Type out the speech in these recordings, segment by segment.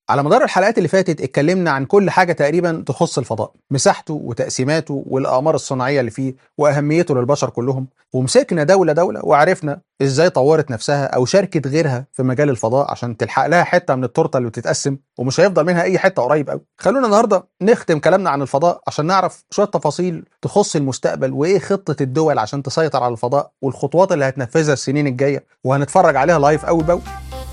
على مدار الحلقات اللي فاتت اتكلمنا عن كل حاجة تقريبا تخص الفضاء مساحته وتقسيماته والأقمار الصناعية اللي فيه وأهميته للبشر كلهم ومسكنا دولة دولة وعرفنا ازاي طورت نفسها او شاركت غيرها في مجال الفضاء عشان تلحق لها حته من التورته اللي بتتقسم ومش هيفضل منها اي حته قريب قوي خلونا النهارده نختم كلامنا عن الفضاء عشان نعرف شويه تفاصيل تخص المستقبل وايه خطه الدول عشان تسيطر على الفضاء والخطوات اللي هتنفذها السنين الجايه وهنتفرج عليها لايف اول باول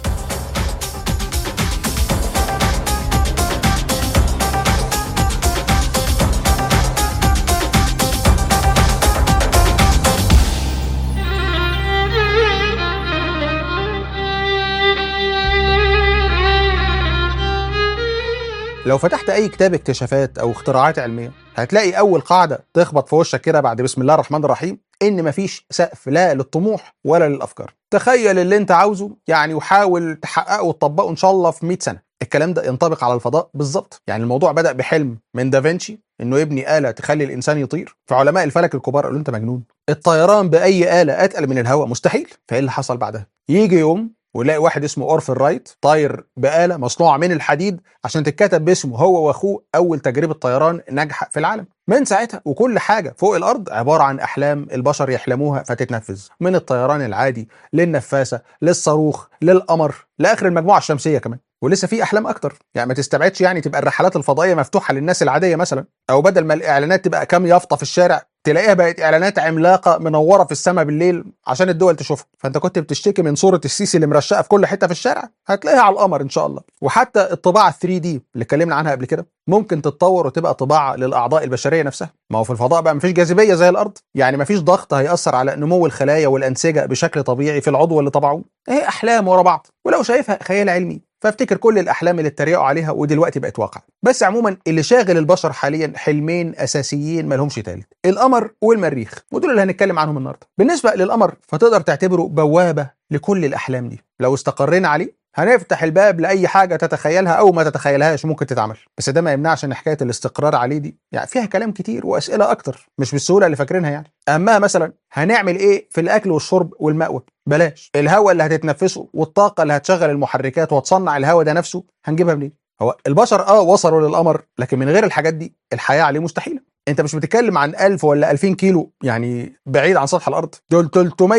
لو فتحت اي كتاب اكتشافات او اختراعات علميه هتلاقي اول قاعده تخبط في وشك كده بعد بسم الله الرحمن الرحيم ان مفيش سقف لا للطموح ولا للافكار تخيل اللي انت عاوزه يعني وحاول تحققه وتطبقه ان شاء الله في 100 سنه الكلام ده ينطبق على الفضاء بالظبط يعني الموضوع بدا بحلم من دافنشي انه يبني اله تخلي الانسان يطير فعلماء الفلك الكبار قالوا انت مجنون الطيران باي اله اتقل من الهواء مستحيل فايه اللي حصل بعدها يجي يوم ويلاقي واحد اسمه اورفن رايت طاير بآلة مصنوعة من الحديد عشان تتكتب باسمه هو واخوه أول تجربة طيران ناجحة في العالم من ساعتها وكل حاجة فوق الأرض عبارة عن أحلام البشر يحلموها فتتنفذ من الطيران العادي للنفاسة للصاروخ للقمر لآخر المجموعة الشمسية كمان ولسه في احلام اكتر يعني ما تستبعدش يعني تبقى الرحلات الفضائيه مفتوحه للناس العاديه مثلا او بدل ما الاعلانات تبقى كام يافطه في الشارع تلاقيها بقت اعلانات عملاقه منوره في السماء بالليل عشان الدول تشوفها فانت كنت بتشتكي من صوره السيسي اللي مرشقه في كل حته في الشارع هتلاقيها على القمر ان شاء الله وحتى الطباعه 3 دي اللي اتكلمنا عنها قبل كده ممكن تتطور وتبقى طباعه للاعضاء البشريه نفسها ما هو في الفضاء بقى مفيش جاذبيه زي الارض يعني مفيش ضغط هياثر على نمو الخلايا والانسجه بشكل طبيعي في العضو اللي طبعوه اهي احلام ورا بعض ولو شايفها خيال علمي فافتكر كل الاحلام اللي اتريقوا عليها ودلوقتي بقت واقع بس عموما اللي شاغل البشر حاليا حلمين اساسيين ما لهمش تالت القمر والمريخ ودول اللي هنتكلم عنهم النهارده بالنسبه للقمر فتقدر تعتبره بوابه لكل الاحلام دي لو استقرينا عليه هنفتح الباب لاي حاجه تتخيلها او ما تتخيلهاش ممكن تتعمل بس ده ما يمنعش ان حكايه الاستقرار عليه دي يعني فيها كلام كتير واسئله اكتر مش بالسهوله اللي فاكرينها يعني اما مثلا هنعمل ايه في الاكل والشرب والمأوى بلاش الهواء اللي هتتنفسه والطاقه اللي هتشغل المحركات وتصنع الهواء ده نفسه هنجيبها منين هو البشر اه وصلوا للقمر لكن من غير الحاجات دي الحياه عليه مستحيله انت مش بتتكلم عن 1000 ولا 2000 كيلو يعني بعيد عن سطح الارض دول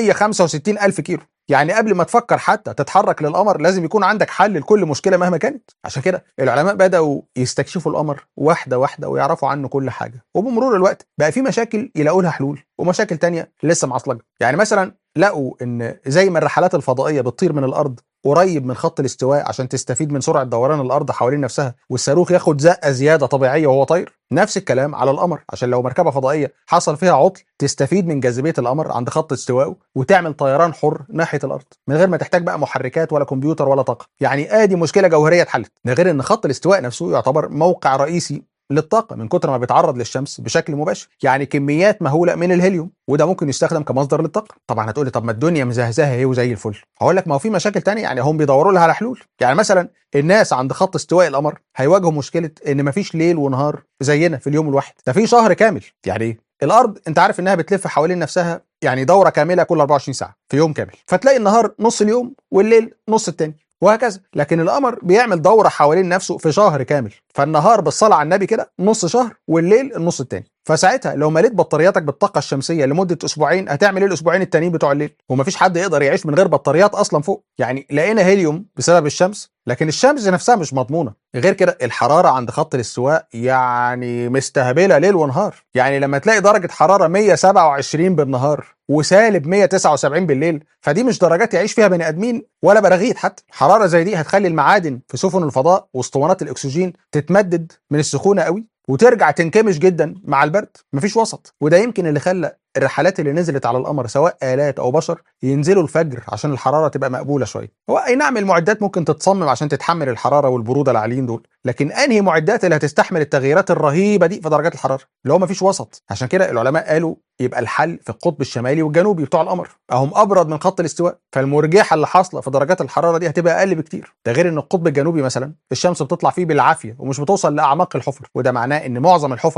365 الف كيلو يعني قبل ما تفكر حتى تتحرك للقمر لازم يكون عندك حل لكل مشكله مهما كانت عشان كده العلماء بداوا يستكشفوا القمر واحده واحده ويعرفوا عنه كل حاجه وبمرور الوقت بقى في مشاكل يلاقوا لها حلول ومشاكل تانية لسه معصلجه يعني مثلا لقوا ان زي ما الرحلات الفضائيه بتطير من الارض قريب من خط الاستواء عشان تستفيد من سرعه دوران الارض حوالين نفسها والصاروخ ياخد زقه زياده طبيعيه وهو طاير نفس الكلام على القمر عشان لو مركبه فضائيه حصل فيها عطل تستفيد من جاذبيه القمر عند خط استوائه وتعمل طيران حر ناحيه الارض من غير ما تحتاج بقى محركات ولا كمبيوتر ولا طاقه يعني ادي مشكله جوهريه اتحلت ده غير ان خط الاستواء نفسه يعتبر موقع رئيسي للطاقه من كتر ما بيتعرض للشمس بشكل مباشر يعني كميات مهوله من الهيليوم وده ممكن يستخدم كمصدر للطاقه طبعا هتقولي طب ما الدنيا مزهزهه اهي وزي الفل هقول لك ما هو في مشاكل تانية يعني هم بيدوروا لها على حلول يعني مثلا الناس عند خط استواء القمر هيواجهوا مشكله ان مفيش ليل ونهار زينا في اليوم الواحد ده في شهر كامل يعني ايه الارض انت عارف انها بتلف حوالين نفسها يعني دوره كامله كل 24 ساعه في يوم كامل فتلاقي النهار نص اليوم والليل نص التاني وهكذا لكن القمر بيعمل دوره حوالين نفسه في شهر كامل فالنهار بالصلاه على النبي كده نص شهر والليل النص التاني فساعتها لو مليت بطارياتك بالطاقه الشمسيه لمده اسبوعين هتعمل ايه الاسبوعين التانيين بتوع الليل ومفيش حد يقدر يعيش من غير بطاريات اصلا فوق يعني لقينا هيليوم بسبب الشمس لكن الشمس نفسها مش مضمونه غير كده الحراره عند خط الاستواء يعني مستهبله ليل ونهار يعني لما تلاقي درجه حراره 127 بالنهار وسالب 179 بالليل فدي مش درجات يعيش فيها بني ادمين ولا براغيث حتى حراره زي دي هتخلي المعادن في سفن الفضاء واسطوانات الاكسجين تتمدد من السخونه قوي وترجع تنكمش جدا مع البرد مفيش وسط وده يمكن اللي خلى الرحلات اللي نزلت على القمر سواء آلات أو بشر ينزلوا الفجر عشان الحرارة تبقى مقبولة شوية هو أي نعم المعدات ممكن تتصمم عشان تتحمل الحرارة والبرودة العاليين دول لكن أنهي معدات اللي هتستحمل التغييرات الرهيبة دي في درجات الحرارة اللي هو مفيش وسط عشان كده العلماء قالوا يبقى الحل في القطب الشمالي والجنوبي بتوع القمر اهم ابرد من خط الاستواء فالمرجحه اللي حاصله في درجات الحراره دي هتبقى اقل بكتير ده غير ان القطب الجنوبي مثلا الشمس بتطلع فيه بالعافيه ومش بتوصل لاعماق الحفر وده معناه ان معظم الحفر دي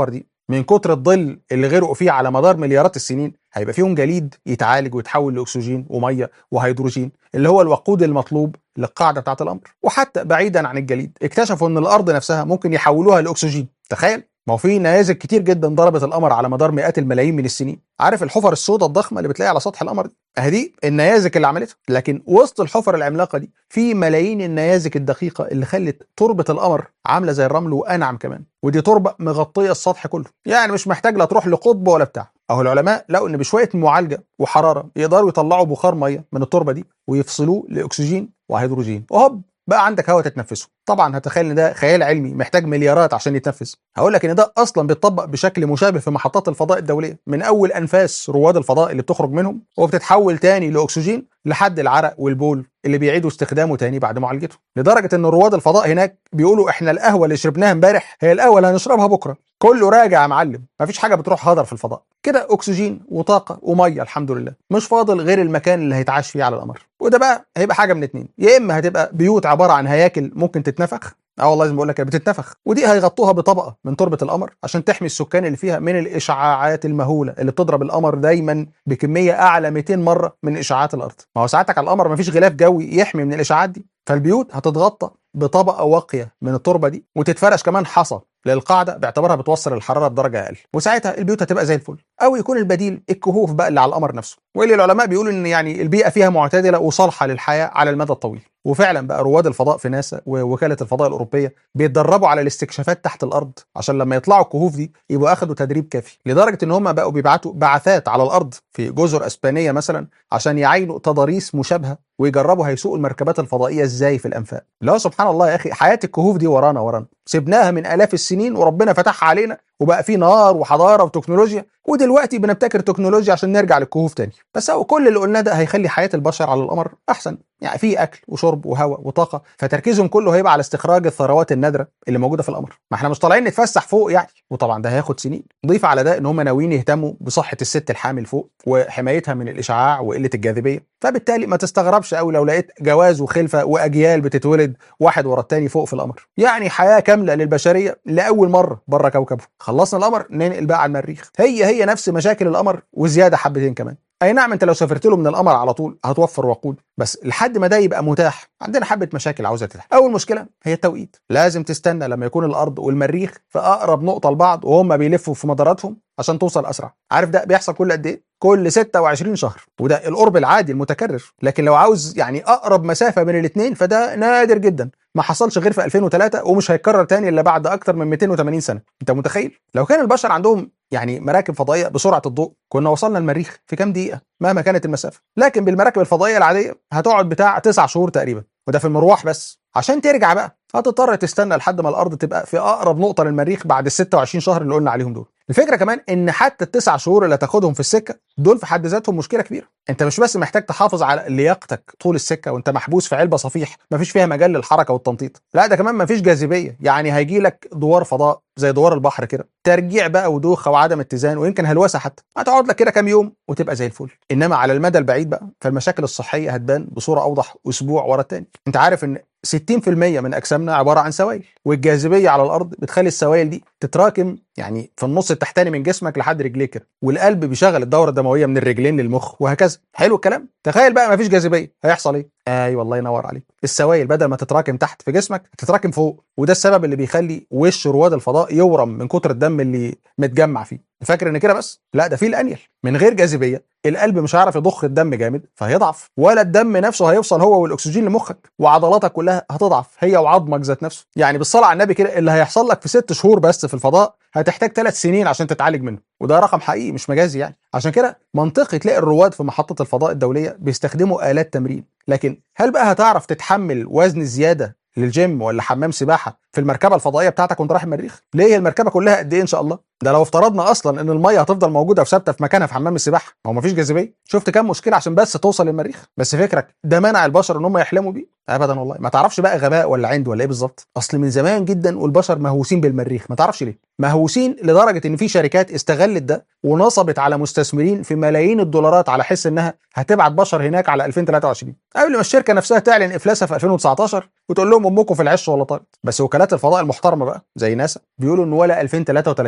من كتر الظل اللي غرقوا فيه على مدار مليارات السنين هيبقى فيهم جليد يتعالج ويتحول لاكسجين وميه وهيدروجين اللي هو الوقود المطلوب للقاعده بتاعه الامر وحتى بعيدا عن الجليد اكتشفوا ان الارض نفسها ممكن يحولوها لاكسجين تخيل ما هو في نيازك كتير جدا ضربت القمر على مدار مئات الملايين من السنين عارف الحفر السوداء الضخمه اللي بتلاقيها على سطح القمر دي اهي النيازك اللي عملتها لكن وسط الحفر العملاقه دي في ملايين النيازك الدقيقه اللي خلت تربه القمر عامله زي الرمل وانعم كمان ودي تربه مغطيه السطح كله يعني مش محتاج لا تروح لقطب ولا بتاع اهو العلماء لقوا ان بشويه معالجه وحراره يقدروا يطلعوا بخار ميه من التربه دي ويفصلوه لاكسجين وهيدروجين وهوب بقى عندك هواء تتنفسه طبعا هتخيل ان ده خيال علمي محتاج مليارات عشان يتنفس هقول لك ان ده اصلا بيتطبق بشكل مشابه في محطات الفضاء الدوليه من اول انفاس رواد الفضاء اللي بتخرج منهم وبتتحول تاني لاكسجين لحد العرق والبول اللي بيعيدوا استخدامه تاني بعد معالجته لدرجه ان رواد الفضاء هناك بيقولوا احنا القهوه اللي شربناها امبارح هي القهوه اللي هنشربها بكره كله راجع يا معلم مفيش حاجه بتروح هدر في الفضاء كده اكسجين وطاقه وميه الحمد لله مش فاضل غير المكان اللي هيتعاش فيه على القمر وده بقى هيبقى حاجه من اتنين يا اما هتبقى بيوت عباره عن هياكل ممكن تتنفخ اه والله زي ما بقول لك بتتنفخ ودي هيغطوها بطبقه من تربه القمر عشان تحمي السكان اللي فيها من الاشعاعات المهوله اللي بتضرب القمر دايما بكميه اعلى 200 مره من اشعاعات الارض ما هو ساعتك على القمر مفيش غلاف جوي يحمي من الاشعاعات دي فالبيوت هتتغطى بطبقه واقيه من التربه دي وتتفرش كمان حصى للقاعده باعتبارها بتوصل الحراره بدرجه اقل وساعتها البيوت هتبقى زي الفل او يكون البديل الكهوف بقى اللي على القمر نفسه واللي العلماء بيقولوا ان يعني البيئه فيها معتدله وصالحه للحياه على المدى الطويل وفعلا بقى رواد الفضاء في ناسا ووكاله الفضاء الاوروبيه بيتدربوا على الاستكشافات تحت الارض عشان لما يطلعوا الكهوف دي يبقوا اخدوا تدريب كافي لدرجه ان هم بقوا بيبعتوا بعثات على الارض في جزر اسبانيه مثلا عشان يعينوا تضاريس مشابهه ويجربوا هيسوقوا المركبات الفضائيه ازاي في الانفاق لا سبحان الله يا اخي حياه الكهوف دي ورانا ورانا سبناها من الاف السنين وربنا فتحها علينا وبقى في نار وحضاره وتكنولوجيا ودلوقتي بنبتكر تكنولوجيا عشان نرجع للكهوف تاني بس هو كل اللي قلناه ده هيخلي حياه البشر على القمر احسن يعني في اكل وشرب وهواء وطاقه فتركيزهم كله هيبقى على استخراج الثروات النادره اللي موجوده في القمر ما احنا مش طالعين نتفسح فوق يعني وطبعا ده هياخد سنين ضيف على ده ان هم ناويين يهتموا بصحه الست الحامل فوق وحمايتها من الاشعاع وقله الجاذبيه فبالتالي ما تستغربش قوي لو لقيت جواز وخلفه واجيال بتتولد واحد ورا التاني فوق في القمر يعني حياه كامله للبشريه لاول مره بره كوكبه خلصنا القمر ننقل بقى على المريخ هي هي نفس مشاكل القمر وزياده حبتين كمان اي نعم انت لو سافرت له من القمر على طول هتوفر وقود بس لحد ما ده يبقى متاح عندنا حبه مشاكل عاوزه تتحل اول مشكله هي التوقيت لازم تستنى لما يكون الارض والمريخ في اقرب نقطه لبعض وهم بيلفوا في مداراتهم عشان توصل اسرع عارف ده بيحصل كل قد ايه كل 26 شهر وده القرب العادي المتكرر لكن لو عاوز يعني اقرب مسافه بين الاثنين فده نادر جدا ما حصلش غير في 2003 ومش هيتكرر تاني الا بعد اكتر من 280 سنه انت متخيل لو كان البشر عندهم يعني مراكب فضائيه بسرعه الضوء كنا وصلنا المريخ في كام دقيقه مهما كانت المسافه لكن بالمراكب الفضائيه العاديه هتقعد بتاع 9 شهور تقريبا وده في المروح بس عشان ترجع بقى هتضطر تستنى لحد ما الارض تبقى في اقرب نقطه للمريخ بعد ال 26 شهر اللي قلنا عليهم دول الفكره كمان ان حتى التسع شهور اللي هتاخدهم في السكه دول في حد ذاتهم مشكله كبيره انت مش بس محتاج تحافظ على لياقتك طول السكه وانت محبوس في علبه صفيح مفيش فيها مجال للحركه والتنطيط لا ده كمان مفيش جاذبيه يعني هيجي لك دوار فضاء زي دوار البحر كده ترجيع بقى ودوخه وعدم اتزان ويمكن هلوسه حتى هتقعد لك كده كام يوم وتبقى زي الفل انما على المدى البعيد بقى فالمشاكل الصحيه هتبان بصوره اوضح اسبوع ورا التاني انت عارف ان 60% من اجسامنا عباره عن سوائل والجاذبيه على الارض بتخلي السوائل دي تتراكم يعني في النص التحتاني من جسمك لحد رجليك كده والقلب بيشغل الدوره الدمويه من الرجلين للمخ وهكذا حلو الكلام تخيل بقى مفيش جاذبيه هيحصل ايه ايوه والله ينور عليك السوائل بدل ما تتراكم تحت في جسمك تتراكم فوق وده السبب اللي بيخلي وش رواد الفضاء يورم من كتر الدم اللي متجمع فيه فاكر ان كده بس لا ده في الانيل من غير جاذبيه القلب مش هيعرف يضخ الدم جامد فهيضعف ولا الدم نفسه هيوصل هو والاكسجين لمخك وعضلاتك كلها هتضعف هي وعظمك ذات نفسه يعني بالصلاه على النبي كده اللي هيحصل لك في ست شهور بس في الفضاء هتحتاج ثلاث سنين عشان تتعالج منه وده رقم حقيقي مش مجازي يعني عشان كده منطقي تلاقي الرواد في محطه الفضاء الدوليه بيستخدموا الات تمرين لكن هل بقى هتعرف تتحمل وزن زياده للجيم ولا حمام سباحه في المركبه الفضائيه بتاعتك وانت رايح المريخ ليه هي المركبه كلها قد ايه ان شاء الله ده لو افترضنا اصلا ان الميه هتفضل موجوده وثابته في مكانها في حمام السباحه ما هو مفيش جاذبيه شفت كام مشكله عشان بس توصل للمريخ بس فكرك ده منع البشر ان هم يحلموا بيه ابدا والله ما تعرفش بقى غباء ولا عند ولا ايه بالظبط اصل من زمان جدا والبشر مهووسين بالمريخ ما تعرفش ليه مهووسين لدرجه ان في شركات استغلت ده ونصبت على مستثمرين في ملايين الدولارات على حس انها هتبعت بشر هناك على 2023 قبل ما الشركه نفسها تعلن افلاسها في 2019 وتقول لهم امكم في العش ولا طارت بس وكالات الفضاء المحترمه بقى زي ناسا بيقولوا ان ولا 2033 كمان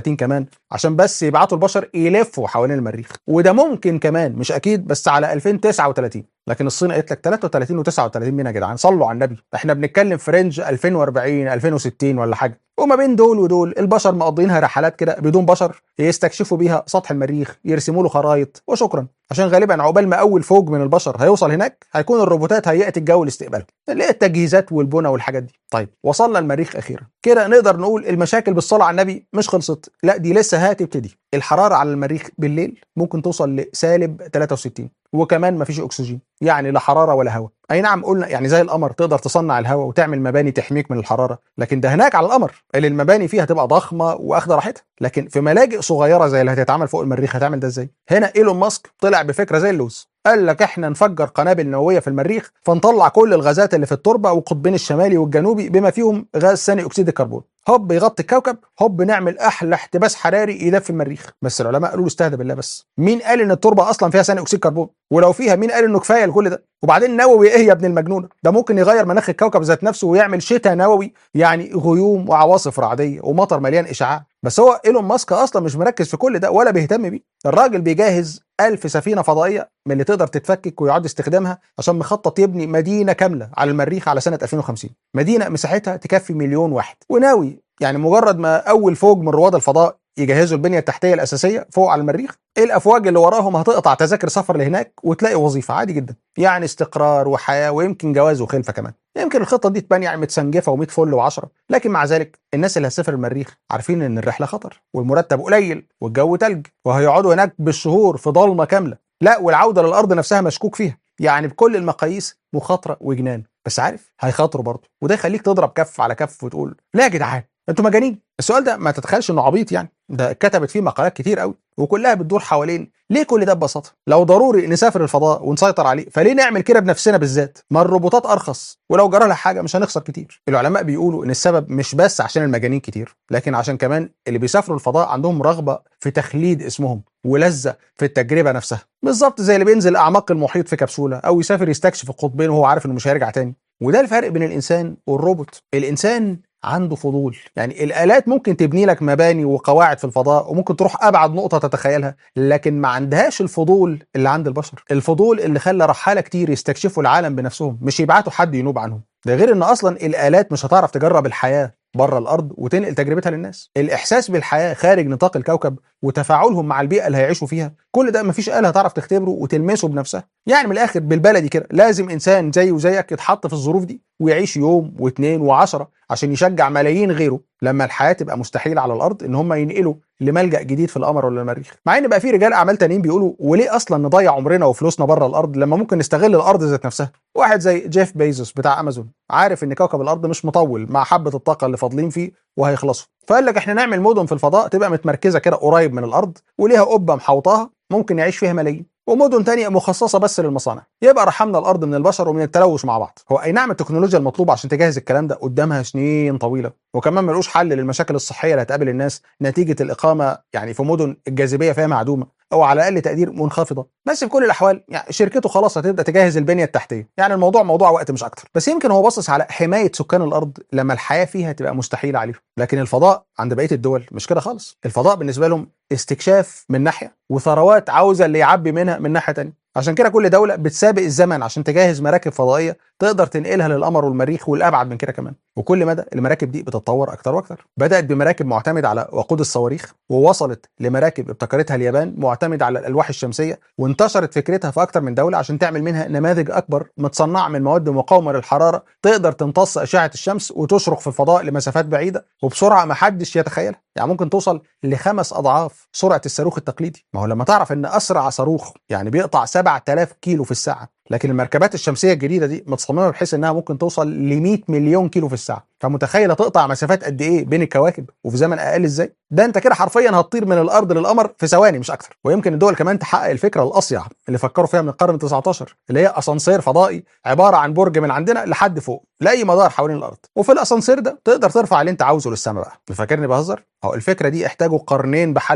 كمان عشان بس يبعتوا البشر يلفوا حوالين المريخ وده ممكن كمان مش اكيد بس على 2039 لكن الصين قالت لك 33 و39 مين يا جدعان صلوا على النبي احنا بنتكلم في رينج 2040 2060 ولا حاجه وما بين دول ودول البشر مقضينها رحلات كده بدون بشر يستكشفوا بيها سطح المريخ يرسموا له خرايط وشكرا عشان غالبا عقبال ما اول فوج من البشر هيوصل هناك هيكون الروبوتات هيئت الجو لاستقبالهم اللي هي التجهيزات والبنى والحاجات دي طيب وصلنا المريخ اخيرا كده نقدر نقول المشاكل بالصلاه على النبي مش خلصت لا دي لسه هتبتدي الحراره على المريخ بالليل ممكن توصل لسالب 63 وكمان مفيش اكسجين يعني لا حراره ولا هواء اي نعم قلنا يعني زي القمر تقدر تصنع الهواء وتعمل مباني تحميك من الحراره لكن ده هناك على القمر اللي المباني فيها هتبقى ضخمه واخده راحتها لكن في ملاجئ صغيره زي اللي هتتعمل فوق المريخ هتعمل ده ازاي هنا ايلون ماسك طلع بفكره زي اللوز قال لك احنا نفجر قنابل نوويه في المريخ فنطلع كل الغازات اللي في التربه والقطبين الشمالي والجنوبي بما فيهم غاز ثاني اكسيد الكربون هوب يغطي الكوكب هوب نعمل احلى احتباس حراري يدفي المريخ بس العلماء قالوا له استهدى بالله بس مين قال ان التربه اصلا فيها ثاني اكسيد كربون ولو فيها مين قال انه كفايه لكل ده وبعدين نووي ايه يا ابن المجنونه ده ممكن يغير مناخ الكوكب ذات نفسه ويعمل شتاء نووي يعني غيوم وعواصف رعديه ومطر مليان اشعاع بس هو ايلون ماسك اصلا مش مركز في كل ده ولا بيهتم بيه الراجل بيجهز ألف سفينة فضائية من اللي تقدر تتفكك ويعاد استخدامها عشان مخطط يبني مدينة كاملة على المريخ على سنة 2050 مدينة مساحتها تكفي مليون واحد وناوي يعني مجرد ما أول فوج من رواد الفضاء يجهزوا البنية التحتية الأساسية فوق على المريخ الأفواج اللي وراهم هتقطع تذاكر سفر لهناك وتلاقي وظيفة عادي جدا يعني استقرار وحياة ويمكن جواز وخلفة كمان يمكن الخطة دي تبان يعني متسنجفة و100 فل و10 لكن مع ذلك الناس اللي هتسافر المريخ عارفين ان الرحلة خطر والمرتب قليل والجو تلج وهيقعدوا هناك بالشهور في ضلمة كاملة لا والعودة للأرض نفسها مشكوك فيها يعني بكل المقاييس مخاطرة وجنان بس عارف هيخاطروا برضه وده يخليك تضرب كف على كف وتقول لا يا جدعان انتوا مجانين السؤال ده ما تتخيلش انه عبيط يعني ده كتبت فيه مقالات كتير قوي وكلها بتدور حوالين ليه كل ده ببساطه لو ضروري نسافر الفضاء ونسيطر عليه فليه نعمل كده بنفسنا بالذات ما الروبوتات ارخص ولو جرى لها حاجه مش هنخسر كتير العلماء بيقولوا ان السبب مش بس عشان المجانين كتير لكن عشان كمان اللي بيسافروا الفضاء عندهم رغبه في تخليد اسمهم ولذه في التجربه نفسها بالظبط زي اللي بينزل اعماق المحيط في كبسوله او يسافر يستكشف القطبين وهو عارف انه مش هيرجع تاني وده الفرق بين الانسان والروبوت الانسان عنده فضول يعني الالات ممكن تبني لك مباني وقواعد في الفضاء وممكن تروح ابعد نقطه تتخيلها لكن ما عندهاش الفضول اللي عند البشر الفضول اللي خلى رحاله كتير يستكشفوا العالم بنفسهم مش يبعتوا حد ينوب عنهم ده غير ان اصلا الالات مش هتعرف تجرب الحياه بره الارض وتنقل تجربتها للناس الاحساس بالحياه خارج نطاق الكوكب وتفاعلهم مع البيئه اللي هيعيشوا فيها كل ده مفيش آلة هتعرف تختبره وتلمسه بنفسها يعني من الاخر بالبلدي كده لازم انسان زي وزيك يتحط في الظروف دي ويعيش يوم واثنين وعشرة عشان يشجع ملايين غيره لما الحياه تبقى مستحيله على الارض ان هم ينقلوا لملجا جديد في القمر ولا المريخ مع ان بقى في رجال اعمال تانيين بيقولوا وليه اصلا نضيع عمرنا وفلوسنا بره الارض لما ممكن نستغل الارض ذات نفسها واحد زي جيف بيزوس بتاع امازون عارف ان كوكب الارض مش مطول مع حبه الطاقه اللي فاضلين فيه وهيخلصوا فقال لك احنا نعمل مدن في الفضاء تبقى متمركزه كده قريب من الارض وليها قبه محوطاها ممكن يعيش فيها ملايين ومدن تانية مخصصة بس للمصانع يبقى رحمنا الأرض من البشر ومن التلوث مع بعض هو أي نعم التكنولوجيا المطلوبة عشان تجهز الكلام ده قدامها سنين طويلة وكمان ملوش حل للمشاكل الصحية اللي هتقابل الناس نتيجة الإقامة يعني في مدن الجاذبية فيها معدومة او على الاقل تقدير منخفضه بس في كل الاحوال يعني شركته خلاص هتبدا تجهز البنيه التحتيه يعني الموضوع موضوع وقت مش اكتر بس يمكن هو باصص على حمايه سكان الارض لما الحياه فيها تبقى مستحيله عليهم لكن الفضاء عند بقيه الدول مش كده خالص الفضاء بالنسبه لهم استكشاف من ناحيه وثروات عاوزه اللي يعبي منها من ناحيه تانية عشان كده كل دوله بتسابق الزمن عشان تجهز مراكب فضائيه تقدر تنقلها للقمر والمريخ والابعد من كده كمان وكل مدى المراكب دي بتتطور اكتر واكتر بدات بمراكب معتمده على وقود الصواريخ ووصلت لمراكب ابتكرتها اليابان معتمده على الالواح الشمسيه وانتشرت فكرتها في اكتر من دوله عشان تعمل منها نماذج اكبر متصنعه من مواد مقاومه للحراره تقدر تمتص اشعه الشمس وتشرق في الفضاء لمسافات بعيده وبسرعه ما حدش يتخيلها يعني ممكن توصل لخمس اضعاف سرعه الصاروخ التقليدي ما هو لما تعرف ان اسرع صاروخ يعني بيقطع 7000 كيلو في الساعه لكن المركبات الشمسيه الجديده دي متصممه بحيث انها ممكن توصل ل 100 مليون كيلو في الساعه فمتخيله تقطع مسافات قد ايه بين الكواكب وفي زمن اقل ازاي ده انت كده حرفيا هتطير من الارض للقمر في ثواني مش اكتر ويمكن الدول كمان تحقق الفكره الاصيع اللي فكروا فيها من القرن ال19 اللي هي اسانسير فضائي عباره عن برج من عندنا لحد فوق لاي مدار حوالين الارض وفي الاسانسير ده تقدر ترفع اللي انت عاوزه للسماء بقى فاكرني بهزر اهو الفكره دي احتاجوا قرنين بحالهم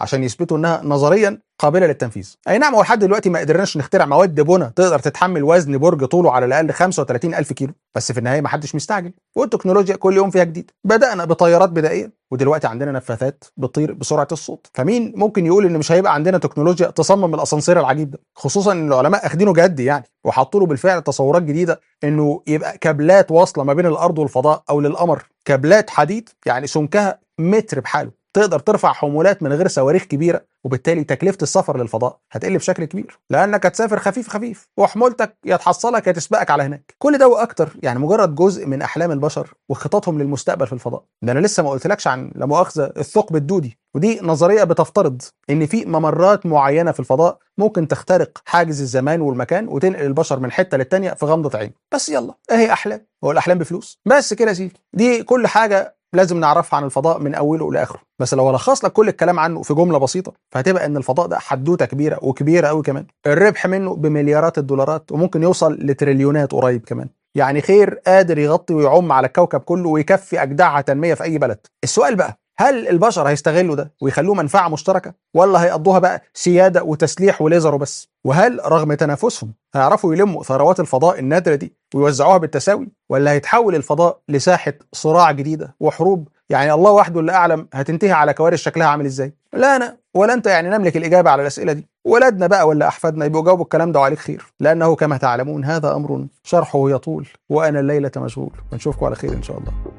عشان يثبتوا انها نظريا قابله للتنفيذ اي نعم هو لحد دلوقتي ما قدرناش نخترع مواد بناء تقدر تتحمل وزن برج طوله على الاقل 35 الف كيلو بس في النهايه ما حدش مستعجل والتكنولوجيا كل يوم فيها جديد بدانا بطيارات بدائيه ودلوقتي عندنا نفاثات بتطير بسرعه الصوت فمين ممكن يقول ان مش هيبقى عندنا تكنولوجيا تصمم الاسانسير العجيب ده خصوصا ان العلماء اخدينه جد يعني وحطوا له بالفعل تصورات جديده انه يبقى كابلات واصله ما بين الارض والفضاء او للقمر كابلات حديد يعني سمكها متر بحاله تقدر ترفع حمولات من غير صواريخ كبيره وبالتالي تكلفه السفر للفضاء هتقل بشكل كبير لانك هتسافر خفيف خفيف وحمولتك يا تحصلك يا تسبقك على هناك كل ده واكتر يعني مجرد جزء من احلام البشر وخططهم للمستقبل في الفضاء ده انا لسه ما قلتلكش عن لا مؤاخذه الثقب الدودي ودي نظريه بتفترض ان في ممرات معينه في الفضاء ممكن تخترق حاجز الزمان والمكان وتنقل البشر من حته للتانيه في غمضه عين بس يلا اهي احلام هو الاحلام بفلوس بس كده يا سيدي دي كل حاجه لازم نعرفها عن الفضاء من اوله لاخره بس لو الخص لك كل الكلام عنه في جمله بسيطه فهتبقى ان الفضاء ده حدوته كبيره وكبيره قوي كمان الربح منه بمليارات الدولارات وممكن يوصل لتريليونات قريب كمان يعني خير قادر يغطي ويعم على الكوكب كله ويكفي اجدعها تنميه في اي بلد السؤال بقى هل البشر هيستغلوا ده ويخلوه منفعه مشتركه ولا هيقضوها بقى سياده وتسليح وليزر وبس وهل رغم تنافسهم هيعرفوا يلموا ثروات الفضاء النادره دي ويوزعوها بالتساوي ولا هيتحول الفضاء لساحه صراع جديده وحروب يعني الله وحده اللي اعلم هتنتهي على كوارث شكلها عامل ازاي لا انا ولا انت يعني نملك الاجابه على الاسئله دي ولادنا بقى ولا احفادنا يبقوا جاوبوا الكلام ده وعليك خير لانه كما تعلمون هذا امر شرحه يطول وانا الليله مشغول ونشوفكم على خير ان شاء الله